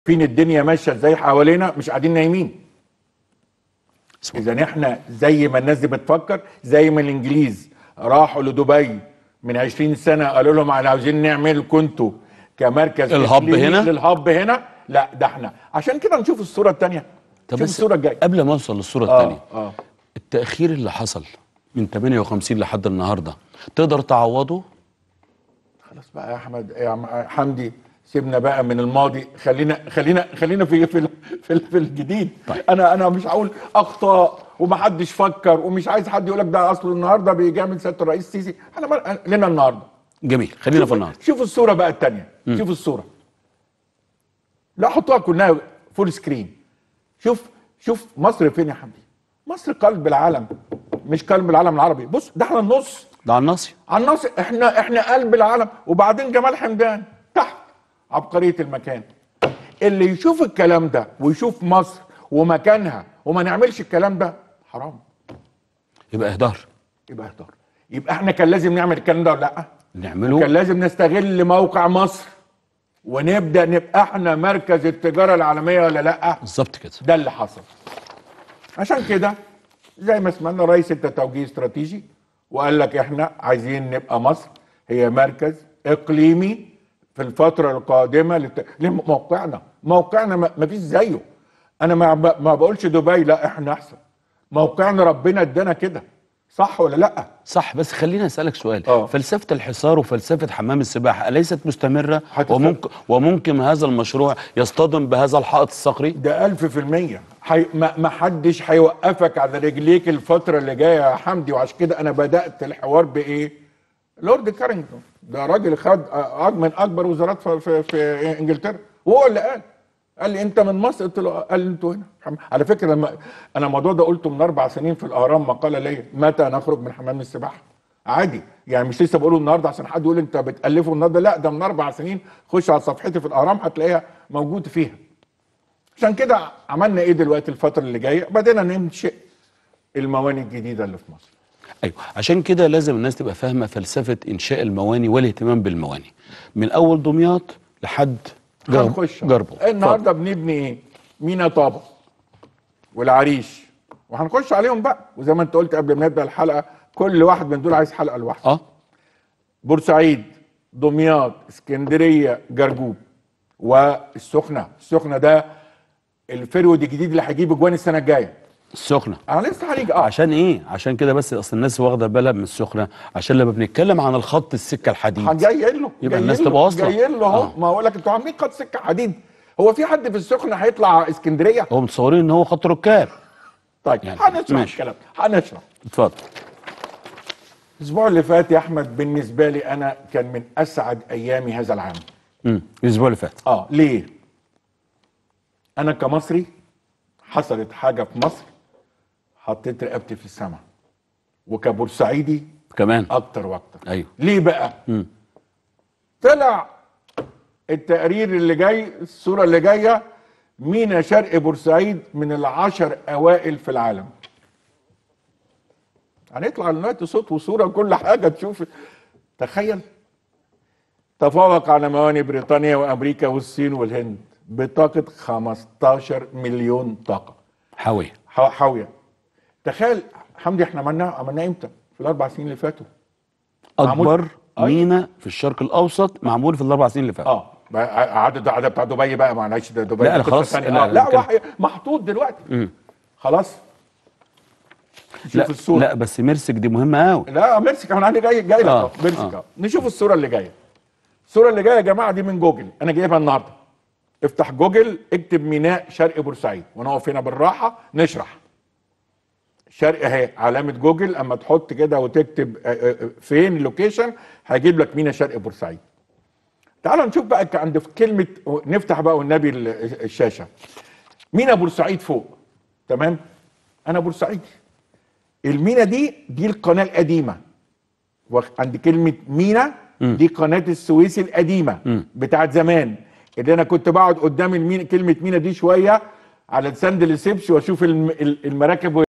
فين الدنيا ماشيه ازاي حوالينا مش قاعدين نايمين اذا احنا زي ما الناس دي بتفكر زي ما الانجليز راحوا لدبي من 20 سنه قالوا لهم احنا عاوزين نعمل كنتوا كمركز الهب إقليمي هنا؟ للهب هنا لا ده احنا عشان كده نشوف الصوره الثانيه طب شوف بس الصوره الجايه قبل ما اوصل للصوره اه الثانيه اه التاخير اللي حصل من 58 لحد النهارده تقدر تعوضه خلاص بقى يا احمد يا عم حمدي سيبنا بقى من الماضي خلينا خلينا خلينا في في في, في الجديد طيب. انا انا مش هقول اخطاء ومحدش فكر ومش عايز حد يقول لك ده اصله النهارده بيجامل سياده الرئيس السيسي احنا مال- لنا النهارده جميل خلينا في النهارده شوف الصوره بقى الثانيه شوف الصوره لا حطوها كلها فول سكرين شوف شوف مصر فين يا حمدي مصر قلب العالم مش قلب العالم العربي بص ده احنا النص ده على الناصيه على الناصر احنا احنا قلب العالم وبعدين جمال حمدان تحت عبقريه المكان اللي يشوف الكلام ده ويشوف مصر ومكانها وما نعملش الكلام ده حرام يبقى اهدار يبقى اهدار يبقى احنا كان لازم نعمل الكلام ده ولا لا كان نعمله لازم نستغل موقع مصر ونبدا نبقى احنا مركز التجاره العالميه ولا لا بالظبط كده ده اللي حصل عشان كده زي ما سمعنا رئيس التوجيه استراتيجي وقال لك احنا عايزين نبقى مصر هي مركز اقليمي في الفتره القادمه لت... موقعنا موقعنا ما ما فيش زيه انا ما, ب- ما بقولش دبي لا احنا احسن موقعنا ربنا ادانا كده صح ولا لا صح بس خليني اسالك سؤال آه. فلسفه الحصار وفلسفه حمام السباحه اليست مستمره هتست- وممكن وممكن هذا المشروع يصطدم بهذا الحائط الصخري ده ألف في المية حي... ما... ما حدش هيوقفك على رجليك الفترة اللي جاية يا حمدي وعشان كده أنا بدأت الحوار بإيه؟ لورد كارينجتون ده راجل خد أ- من أكبر وزارات في, في, في إنجلترا وهو اللي قال قال لي أنت من مصر قلت له قال لي أنتوا هنا حم- على فكرة لما أنا الموضوع ده قلته من أربع سنين في الأهرام مقالة ليا متى نخرج من حمام السباحة؟ عادي يعني مش لسه بقوله النهارده عشان حد يقول انت بتالفه النهارده لا ده من اربع سنين خش على صفحتي في الاهرام هتلاقيها موجود فيها عشان كده عملنا ايه دلوقتي الفتره اللي جايه بدينا ننشئ المواني الجديده اللي في مصر ايوه عشان كده لازم الناس تبقى فاهمه فلسفه انشاء المواني والاهتمام بالمواني من اول دمياط لحد جرب هنخش جربه النهارده بنبني ايه مينا طابا والعريش وهنخش عليهم بقى وزي ما انت قلت قبل ما نبدا الحلقه كل واحد من دول عايز حلقه لوحده اه بورسعيد دمياط اسكندريه جرجوب والسخنه السخنه ده الفرود الجديد اللي هيجيب اجوان السنه الجايه السخنه انا لسه هنيجي اه عشان ايه عشان كده بس اصل الناس واخده بالها من السخنه عشان لما بنتكلم عن الخط السكه الحديد جاي له يبقى جاي الناس له، تبقى واصلة. جاي له اهو آه. ما اقول لك انتوا عاملين خط سكه حديد هو في حد في السخنه هيطلع اسكندريه هو متصورين ان هو خط ركاب طيب يعني هنشرح ماشي. الكلام هنشرح اتفضل الاسبوع اللي فات يا احمد بالنسبه لي انا كان من اسعد ايامي هذا العام امم الاسبوع اللي فات اه ليه انا كمصري حصلت حاجه في مصر حطيت رقبتي في السماء وكبورسعيدي كمان اكتر واكتر ايوه ليه بقى مم. طلع التقرير اللي جاي الصوره اللي جايه مينا شرق بورسعيد من العشر اوائل في العالم هنطلع دلوقتي صوت وصوره وكل حاجه تشوف تخيل تفوق على مواني بريطانيا وامريكا والصين والهند بطاقه 15 مليون طاقه حاويه حا- حاويه تخيل حمدي احنا عملناه عملناه امتى؟ في الاربع سنين اللي فاتوا معمول- اكبر أيوة. مينا في الشرق الاوسط معمول في الاربع سنين اللي فاتوا اه بقى عدد عدد بتاع دبي بقى معلش ده دبي لا، دي قصة خلاص، ثانية. لا، آه. لا كان- وحي محطوط دلوقتي مم. خلاص شوف لا الصوره لا بس ميرسك دي مهمه قوي لا ميرسك انا جاي جاي لك آه، أهو، ميرسك آه. أهو. نشوف الصوره اللي جايه الصوره اللي جايه يا جماعه دي من جوجل انا جايبها النهارده افتح جوجل اكتب ميناء شرق بورسعيد ونقف هنا بالراحه نشرح شرق اهي علامه جوجل اما تحط كده وتكتب آه، آه، آه، فين اللوكيشن هيجيب لك ميناء شرق بورسعيد تعالوا نشوف بقى ك- عند في كلمه نفتح بقى والنبي ال- الشاشه مينا بورسعيد فوق تمام انا بورسعيدي المينا دي دي القناه القديمه واخ- عند كلمه مينا دي قناه السويس القديمه بتاعت زمان اللي انا كنت بقعد قدام المينا كلمه مينا دي شويه على ساند السبش واشوف الم- المراكب